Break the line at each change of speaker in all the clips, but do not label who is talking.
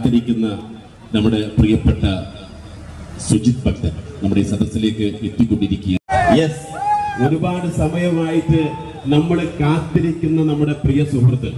കാത്തിരിക്കുന്ന നമ്മുടെ പ്രിയപ്പെട്ട സുജിത് ഭക്തൻ നമ്മുടെ ഈ സദസ്സിലേക്ക് എത്തിക്കൊണ്ടിരിക്കുക യെസ് ഒരുപാട് സമയമായിട്ട് നമ്മൾ കാത്തിരിക്കുന്ന നമ്മുടെ പ്രിയ സുഹൃത്ത്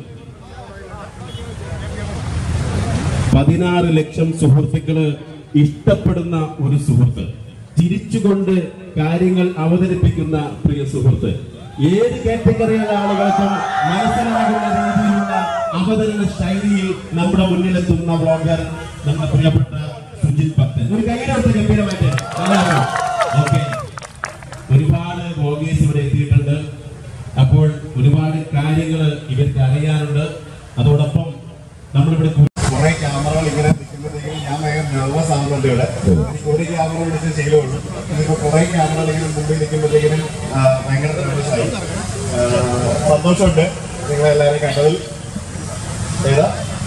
പതിനാറ് ലക്ഷം സുഹൃത്തുക്കള് ഇഷ്ടപ്പെടുന്ന ഒരു സുഹൃത്ത് ചിരിച്ചുകൊണ്ട് കാര്യങ്ങൾ അവതരിപ്പിക്കുന്ന പ്രിയ സുഹൃത്ത് ഏത് കാറ്റഗറിയിലെ ആളുകൾക്കും മനസ്സിലാകുന്ന രീതിയിലുള്ള അവതരണ ശൈലിയിൽ നമ്മുടെ മുന്നിലെത്തുന്ന ബ്ലോഗർ നമ്മുടെ പ്രിയപ്പെട്ട സുജിത് ഭക്തൻ ഒരു കൈയിലോട്ട് ഗംഭീരമായിട്ട് ഓക്കെ ഒരുപാട് ബ്ലോഗേഴ്സ് ഇവിടെ എത്തിയിട്ടുണ്ട് അപ്പോൾ ഒരുപാട് കാര്യങ്ങൾ ഇവർക്ക് അറിയാനുണ്ട് അതോടൊപ്പം നമ്മളിവിടെ കൂ-
കുറെ ക്യാമറകൾ ഇങ്ങനെ നിൽക്കുമ്പോഴത്തേക്കും ഞാൻ ഭയങ്കര നെർവസ് ആവുന്നുണ്ട് ഇവിടെ എനിക്ക് ഒരു ക്യാമറ വിളിച്ച് ശീലമുള്ളൂ ഇതിപ്പോ കുറെ ക്യാമറകൾ ഇങ്ങനെ മുമ്പിൽ നിൽക്കുമ്പോഴത്തേക്കിനും ആ, ഭയങ്കര നെർവസ് ആയി ആ, സന്തോഷമുണ്ട് നിങ്ങളെല്ലാവരും കണ്ടതിൽ ഏതാ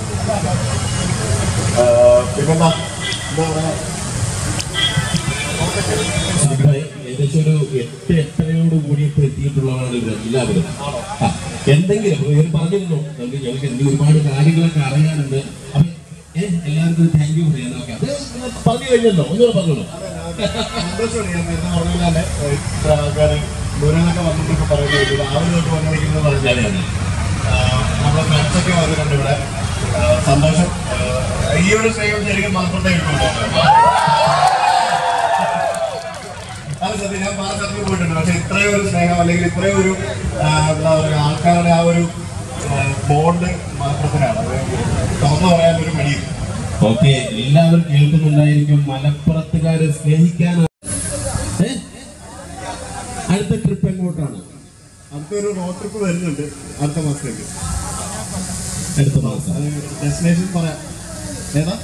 ആ, പിന്നെന്താ എന്താ പറയാ
സുഹൃത്തുക്കളെ, ഏകദേശം ഒരു എട്ട് എട്ടരയോട് കൂടി ഇപ്പോൾ എത്തിയിട്ടുള്ളതാണ് ഇവർ എല്ലാവരും ആ, എന്തെങ്കിലും ഇവർ പറഞ്ഞിരുന്നു നമുക്ക് ഞങ്ങൾക്ക് എന്തെങ്കിലും ഒരുപാട് കാര്യങ്ങളൊക്കെ അറിയാനുണ്ട് അപ്പൊ ഏ, എല്ലാവർക്കും താങ്ക് യു പറയാം നോക്കാം അത് പറഞ്ഞു കഴിഞ്ഞല്ലോ ഒന്നുകൂടെ പറഞ്ഞോളൂ
സന്തോഷമുണ്ട് ഞാൻ നേരത്തെ പറഞ്ഞ പോലെ തന്നെ ഇത്ര ആൾക്കാർ ദൂരെ നിന്നൊക്കെ വന്നിട്ടൊക്കെ പറയുന്നത് രാവിലെ തൊട്ട് വന്നിരിക്കുന്നത് പറഞ്ഞാൽ നമ്മുടെ ഫ്രണ്ട്സൊക്കെ വന്നിട്ടുണ്ട് ഇവിടെ ആ, സന്തോഷം ആ, ഈ ഒരു സ്നേഹം ശരിക്കും മാത്രമേ കിട്ടുള്ളൂ അത് സത്യം ഞാൻ പല സ്ഥലത്ത് പോയിട്ടുണ്ട് പക്ഷെ ഇത്രയും ഒരു സ്നേഹം അല്ലെങ്കിൽ ഇത്രയും ഒരു ആ, എന്താ പറയുക ആൾക്കാരുടെ ആ ഒരു ബോണ്ട് മാത്രത്തിനാണ് അത് തുറന്നു പറയാൻ ഒരു മടിയും
ഓക്കെ എല്ലാവരും കേൾക്കുന്നുണ്ടായിരിക്കും മലപ്പുറത്തുകാരെ സ്നേഹിക്കാൻ ഏ? അടുത്ത ട്രിപ്പ് എങ്ങോട്ടാണ്
അടുത്തൊരു റോഡ് ട്രിപ്പ് വരുന്നുണ്ട് അടുത്ത മാസത്തേക്ക്
അടുത്ത മാസം
അത് ഡെസ്റ്റിനേഷൻ പറയാം ഏതാ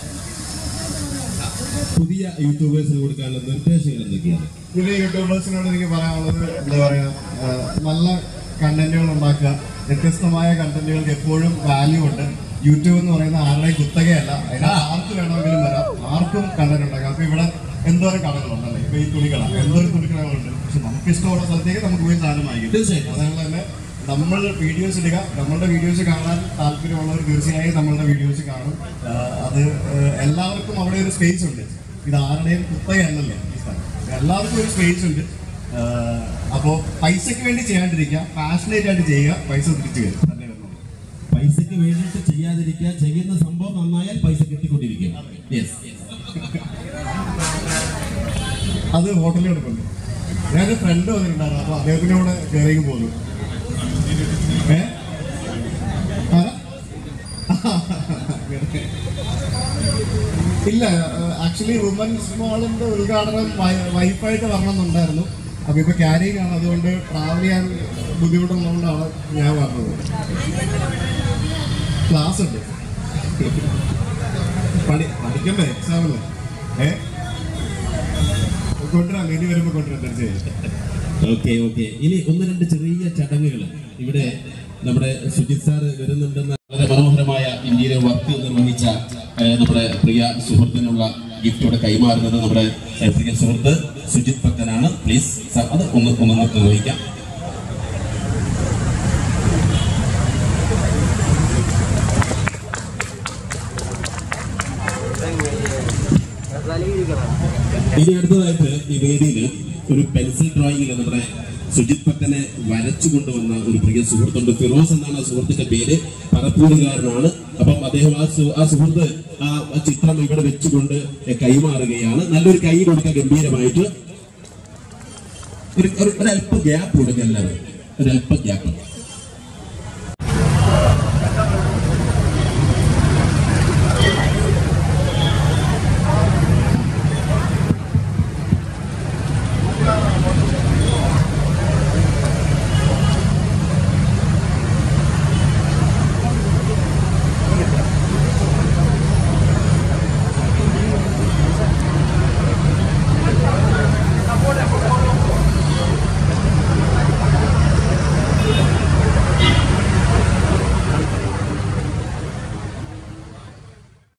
പുതിയ യൂട്യൂബേഴ്സിന് കൊടുക്കാനുള്ള നിർദ്ദേശങ്ങൾ എന്തൊക്കെയാണ്
പുതിയ യൂട്യൂബേഴ്സിനോട് എനിക്ക് പറയാനുള്ളത് എന്താ പറയാ ആ, നല്ല കണ്ടന്റുകൾ ഉണ്ടാക്കുക വ്യത്യസ്തമായ കണ്ടന്റുകൾക്ക് എപ്പോഴും വാല്യൂ ഉണ്ട് യൂട്യൂബ് എന്ന് പറയുന്ന ആരുടെയും കുത്തകയല്ല അതിന് ആർക്ക് വേണമെങ്കിലും വരാം ആർക്കും കണ്ടന്റ് ഉണ്ടാക്കാം അപ്പൊ ഇവിടെ എന്തോരം കടകളുണ്ടല്ലേ ഇപ്പൊ ഈ തുണിക്കട എന്തോരം തുണിക്കടകളുണ്ട് പക്ഷെ നമുക്ക് ഇഷ്ടമുള്ള സ്ഥലത്തേക്ക് നമുക്ക് പോയി സാധനം വാങ്ങിക്കും
തീർച്ചയായും.
അതുകൊണ്ട് തന്നെ നമ്മൾ വീഡിയോസ് ഇടുക നമ്മളുടെ വീഡിയോസ് കാണാൻ താല്പര്യമുള്ളവർ തീർച്ചയായും നമ്മളുടെ വീഡിയോസ് കാണും ആ, അത് ആ, എല്ലാവർക്കും അവിടെ ഒരു സ്പേസ് ഉണ്ട് ഇത് ആരുടെയും കുത്തകയല്ലല്ലോ ഈ സ്ഥലം എല്ലാവർക്കും ഒരു സ്പേസ് ഉണ്ട് ആ, അപ്പോ പൈസക്ക് വേണ്ടി ചെയ്യാണ്ടിരിക്കുക പാഷനേറ്റ് ആയിട്ട് ചെയ്യുക പൈസ തിരിച്ചു വരും തന്നെ വരുന്നുള്ളൂ.
പൈസക്ക് വേണ്ടിയിട്ട് ചെയ്യാതിരിക്കുക ചെയ്യുന്ന സംഭവം നന്നായാൽ പൈസ കിട്ടിക്കൊണ്ടിരിക്കും യെസ്
അത് ഹോട്ടലിൽ എടുക്കുന്നു ഞാൻ ഫ്രണ്ട് വന്നിട്ടുണ്ടായിരുന്നു അപ്പൊ അദ്ദേഹത്തിന്റെ കൂടെ കയറി പോന്നു ഏ ആരാ? ഇല്ല ആക്ച്വലി വുമൻസ് മോളിന്റെ ഉദ്ഘാടനം വൈ- വൈഫായിട്ട് വരണമെന്നുണ്ടായിരുന്നു അപ്പൊ ഇപ്പൊ ക്യാരിങ് ആണ് അതുകൊണ്ട് ട്രാവൽ ചെയ്യാൻ ബുദ്ധിമുട്ടുള്ളതുകൊണ്ടാണ് ഞാൻ പറഞ്ഞത് ക്ലാസ് ഉണ്ട് പഠി പഠിക്കണ്ടേ എക്സാമിന് ഏ കൊണ്ടുവരാം ഇനി വരുമ്പോ കൊണ്ടുവരാം തീർച്ചയായും
ഓക്കെ ഓക്കെ ഇനി ഒന്ന് രണ്ട് ചെറിയ ചടങ്ങുകൾ ഇവിടെ നമ്മുടെ സുജിത് സാറ് വരുന്നുണ്ടെന്ന് വളരെ മനോഹരമായ ഇന്ത്യയിലെ വർക്ക് നിർവഹിച്ച ഏഹ്, നമ്മുടെ പ്രിയ സുഹൃത്തിനുള്ള ഗിഫ്റ്റ് ഇവിടെ കൈമാറുന്നത് നമ്മുടെ ഏഹ്, പ്രിയ സുഹൃത്ത് സുജിത് ഭക്തനാണ് പ്ലീസ് സാർ അത് ഒന്ന് ഒന്ന് നിർവഹിക്കാം ഇനി അടുത്തതായിട്ട് ഈ വേദിയിൽ ഒരു പെൻസിൽ ഡ്രോയിങ്ങിൽ നമ്മുടെ സുജിത് ഭക്തനെ വരച്ചു കൊണ്ടുവന്ന ഒരു പ്രിയ സുഹൃത്തുണ്ട് ഫിറോസ് എന്നാണ് ആ സുഹൃത്തിന്റെ പേര് പറപ്പൂരുകാരനാണ് അപ്പം അദ്ദേഹം ആ സു- ആ സുഹൃത്ത് ആ ആ ചിത്രം ഇവിടെ വെച്ചുകൊണ്ട് കൈമാറുകയാണ് നല്ലൊരു കൈ കൊടുക്കുക ഗംഭീരമായിട്ട് ഒരു ഒരു- ഒരല്പ ഗ്യാപ്പ് കൊടുക്കുക എല്ലാവരും ഒരല്പ ഗ്യാപ്പ്